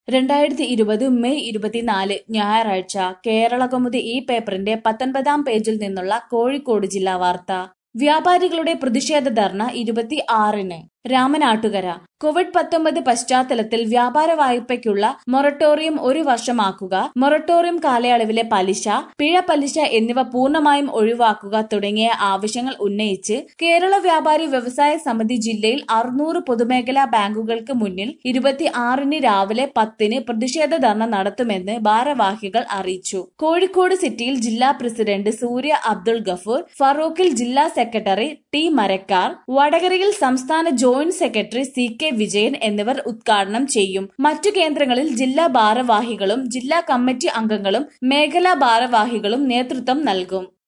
രണ്ടായിരത്തി ഇരുപത് മെയ് ഇരുപത്തിനാല് ഞായറാഴ്ച കേരളകൗമുദി ഈ പേപ്പറിന്റെ പത്തൊൻപതാം പേജിൽ നിന്നുള്ള കോഴിക്കോട് ജില്ലാ വാർത്ത വ്യാപാരികളുടെ പ്രതിഷേധ ധർണ ഇരുപത്തി ആറിന് രാമനാട്ടുകര കോവിഡ് പത്തൊമ്പത് പശ്ചാത്തലത്തിൽ വ്യാപാര വായ്പയ്ക്കുള്ള മൊറട്ടോറിയം ഒരു വർഷമാക്കുക മൊറട്ടോറിയം കാലയളവിലെ പലിശ പിഴ പലിശ എന്നിവ പൂർണ്ണമായും ഒഴിവാക്കുക തുടങ്ങിയ ആവശ്യങ്ങൾ ഉന്നയിച്ച് കേരള വ്യാപാരി വ്യവസായ സമിതി ജില്ലയിൽ അറുന്നൂറ് പൊതുമേഖലാ ബാങ്കുകൾക്ക് മുന്നിൽ ഇരുപത്തി ആറിന് രാവിലെ പത്തിന് പ്രതിഷേധ ധർണ നടത്തുമെന്ന് ഭാരവാഹികൾ അറിയിച്ചു കോഴിക്കോട് സിറ്റിയിൽ ജില്ലാ പ്രസിഡന്റ് സൂര്യ അബ്ദുൾ ഗഫൂർ ഫറൂഖിൽ ജില്ലാ സെക്രട്ടറി ടി മരക്കാർ വടകരയിൽ സംസ്ഥാന joint secretary C K Vijayan എന്നിവർ ഉദ്ഘാടനം ചെയ്യും മറ്റു കേന്ദ്രങ്ങളിൽ ജില്ലാ ഭാരവാഹികളും ജില്ലാ കമ്മിറ്റി അംഗങ്ങളും മേഖലാ ഭാരവാഹികളും നേതൃത്വം നൽകും